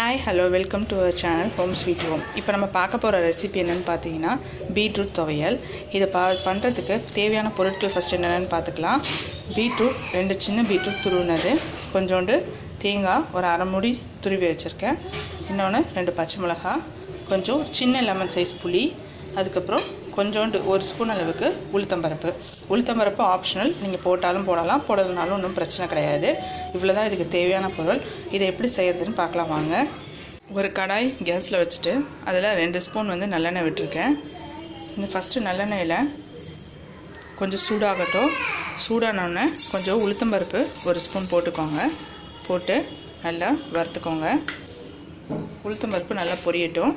hi hello welcome to our channel home sweet home இப்போ நம்ம பார்க்க போகிற ரெசிபி என்னென்னு பார்த்தீங்கன்னா பீட்ரூட் துவையல் இதை பா பண்ணுறதுக்கு தேவையான பொருட்கள் ஃபஸ்ட் என்னென்னு பார்த்துக்கலாம் பீட்ரூட் ரெண்டு சின்ன பீட்ரூட் துருவினது கொஞ்சோண்டு தேங்காய் ஒரு அரை மூடி துருவி வச்சுருக்கேன் இன்னொன்று ரெண்டு பச்சை மிளகாய் கொஞ்சம் சின்ன லெமன் சைஸ் புளி அதுக்கப்புறம் கொஞ்சோண்டு ஒரு ஸ்பூன் அளவுக்கு உளுத்தம்பருப்பு உளுத்தம்பருப்பு ஆப்ஷனல் நீங்கள் போட்டாலும் போடலாம் போடலனாலும் ஒன்றும் பிரச்சனை கிடையாது இவ்வளோ தான் இதுக்கு தேவையான பொருள் இதை எப்படி செய்கிறதுன்னு பார்க்கலாம் வாங்க ஒரு கடாய் கேஸில் வச்சுட்டு அதில் ரெண்டு ஸ்பூன் வந்து நல்லெண்ணெய் விட்டுருக்கேன் இந்த ஃபஸ்ட்டு நல்லெண்ணெயில் கொஞ்சம் சூடாகட்டும் சூடானோடனே கொஞ்சம் உளுத்தம்பருப்பு ஒரு ஸ்பூன் போட்டுக்கோங்க போட்டு நல்லா வறுத்துக்கோங்க உளுத்தம்பருப்பு நல்லா பொரியட்டும்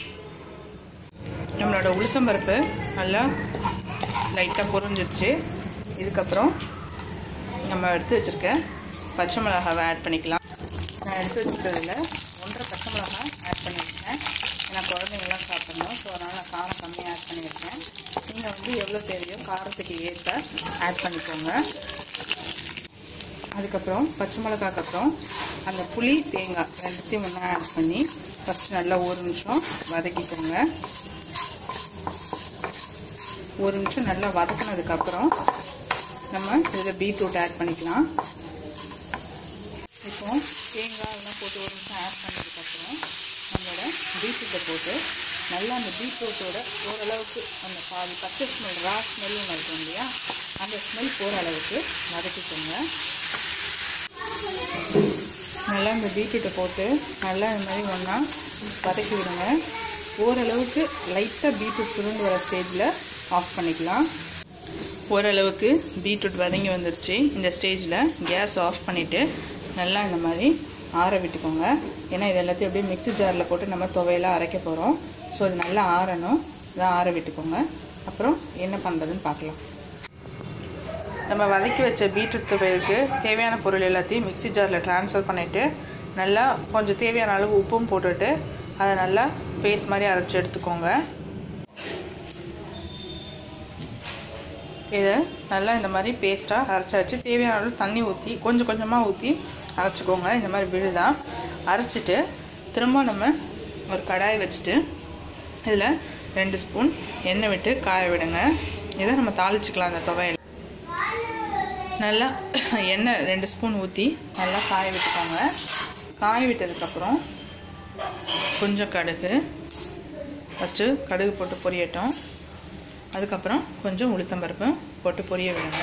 நம்மளோட உளுத்தம்பருப்பு நல்லா லைட்டாக பொரிஞ்சிருச்சு இதுக்கப்புறம் நம்ம எடுத்து வச்சுருக்க பச்சை மிளகாவை ஆட் பண்ணிக்கலாம் நான் எடுத்து வச்சுருக்கிறதுல ஒன்றரை பச்சை மிளகாய் ஆட் பண்ணியிருக்கேன் ஏன்னா குழந்தைங்களாம் சாப்பிட்ணும் ஸோ அதனால் நான் காரம் கம்மியாக ஆட் பண்ணியிருக்கேன் நீங்கள் வந்து எவ்வளோ தேவையோ காரத்துக்கு ஏற்ற ஆட் பண்ணிக்கோங்க அதுக்கப்புறம் பச்சை மிளகாக்கு அப்புறம் அந்த புளி தேங்காய் ரெண்டுத்தையும் ஒன்றா ஆட் பண்ணி ஃபஸ்ட்டு நல்லா ஒரு நிமிஷம் வதக்கிக்கோங்க ஒரு நிமிஷம் நல்லா வதக்கினதுக்கப்புறம் நம்ம இதில் பீட்ரூட் ஆட் பண்ணிக்கலாம் இப்போ தேங்காய் எல்லாம் போட்டு ஒரு நிமிஷம் ஆட் பண்ணதுக்கப்புறம் நம்மளோட பீட்ரூட்டை போட்டு நல்லா அந்த பீட்ரூட்டோட ஓரளவுக்கு அந்த பாதி பச்சை ஸ்மெல் ரா ஸ்மெல் ஒன்று இருக்கும் இல்லையா அந்த ஸ்மெல் போகிற அளவுக்கு வதக்கிக்கோங்க நல்லா இந்த பீட்ரூட்டை போட்டு நல்லா இந்த மாதிரி ஒன்றா வதக்கி விடுங்க ஓரளவுக்கு லைட்டாக பீட்ரூட் சுருண்டு வர ஸ்டேஜில் ஆஃப் பண்ணிக்கலாம் ஓரளவுக்கு பீட்ரூட் வதங்கி வந்துருச்சு இந்த ஸ்டேஜில் கேஸ் ஆஃப் பண்ணிவிட்டு நல்லா இந்த மாதிரி ஆற விட்டுக்கோங்க ஏன்னா இது எல்லாத்தையும் அப்படியே மிக்ஸி ஜாரில் போட்டு நம்ம துவையெல்லாம் அரைக்க போகிறோம் ஸோ அது நல்லா ஆறணும் இதான் ஆற விட்டுக்கோங்க அப்புறம் என்ன பண்ணுறதுன்னு பார்க்கலாம் நம்ம வதக்கி வச்ச பீட்ரூட் துவையலுக்கு தேவையான பொருள் எல்லாத்தையும் மிக்ஸி ஜாரில் ட்ரான்ஸ்ஃபர் பண்ணிவிட்டு நல்லா கொஞ்சம் தேவையான அளவு உப்பும் போட்டுட்டு அதை நல்லா பேஸ்ட் மாதிரி அரைச்சி எடுத்துக்கோங்க இதை நல்லா இந்த மாதிரி பேஸ்ட்டாக அரைச்சி வச்சு தேவையான அளவு தண்ணி ஊற்றி கொஞ்சம் கொஞ்சமாக ஊற்றி அரைச்சிக்கோங்க இந்த மாதிரி விழுதான் அரைச்சிட்டு திரும்ப நம்ம ஒரு கடாய் வச்சுட்டு இதில் ரெண்டு ஸ்பூன் எண்ணெய் விட்டு காய விடுங்க இதை நம்ம தாளிச்சிக்கலாம் அந்த துவையல் நல்லா எண்ணெய் ரெண்டு ஸ்பூன் ஊற்றி நல்லா காய விட்டுக்கோங்க காய விட்டதுக்கப்புறம் கொஞ்சம் கடுகு ஃபஸ்ட்டு கடுகு போட்டு பொரியட்டும் அதுக்கப்புறம் கொஞ்சம் உளுத்தம்பருப்பு போட்டு பொரிய விடுங்க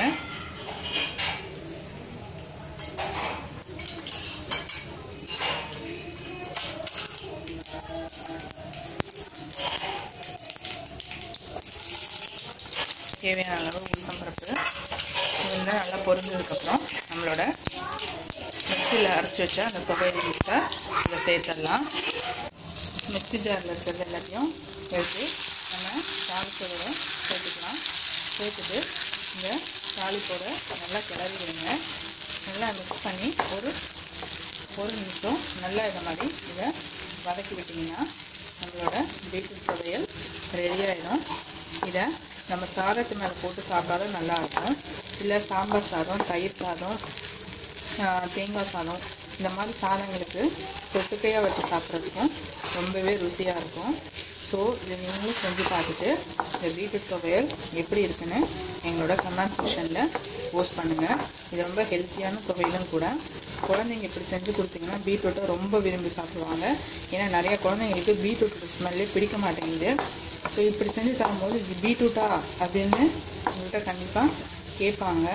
தேவையான அளவு உளுத்தம்பருப்பு இதெல்லாம் நல்லா பொரிஞ்சதுக்கப்புறம் நம்மளோட மிக்சியில் அரைச்சி வச்ச அந்த துவையல் மிக்ஸை இதை சேர்த்துடலாம் மிக்சி ஜாரில் இருக்கிறது எல்லாத்தையும் எடுத்து நம்ம தாளிப்போட சேர்த்துக்கலாம் சேர்த்துட்டு இந்த தாளிப்போட நல்லா கிளறி விடுங்க நல்லா மிக்ஸ் பண்ணி ஒரு ஒரு நிமிஷம் நல்லா இந்த மாதிரி இதை வதக்கி விட்டிங்கன்னா நம்மளோட பீட்ரூட் துவையல் ரெடி ஆகிடும் இதை நம்ம சாதத்து மேலே போட்டு சாப்பிட்டாலும் நல்லாயிருக்கும் இல்லை சாம்பார் சாதம் தயிர் சாதம் தேங்காய் சாதம் இந்த மாதிரி சாதங்களுக்கு தொட்டுக்கையாக வச்சு சாப்பிட்றதுக்கும் ரொம்பவே ருசியாக இருக்கும் ஸோ இதை நீங்களும் செஞ்சு பார்த்துட்டு இந்த பீட்ரூட் துவையல் எப்படி இருக்குன்னு எங்களோட கமெண்ட் செக்ஷனில் போஸ்ட் பண்ணுங்கள் இது ரொம்ப ஹெல்த்தியான துவையலும் கூட குழந்தைங்க இப்படி செஞ்சு கொடுத்தீங்கன்னா பீட்ரூட்டை ரொம்ப விரும்பி சாப்பிடுவாங்க ஏன்னா நிறைய குழந்தைங்களுக்கு பீட்ரூட் ஸ்மெல்லே பிடிக்க மாட்டேங்குது ஸோ இப்படி செஞ்சு தரும்போது இது பீட்ரூட்டா அப்படின்னு உங்கள்கிட்ட கண்டிப்பாக கேட்பாங்க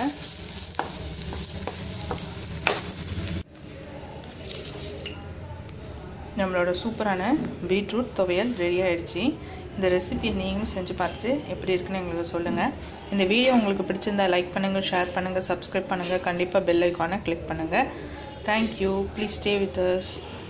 நம்மளோட சூப்பரான பீட்ரூட் துவையல் ரெடி ஆகிடுச்சு இந்த ரெசிபியை நீங்களும் செஞ்சு பார்த்துட்டு எப்படி இருக்குன்னு எங்களுக்கு சொல்லுங்கள் இந்த வீடியோ உங்களுக்கு பிடிச்சிருந்தா லைக் பண்ணுங்கள் ஷேர் பண்ணுங்கள் சப்ஸ்கிரைப் பண்ணுங்கள் கண்டிப்பாக பெல் ஐக்கானை கிளிக் பண்ணுங்கள் thank you please stay with as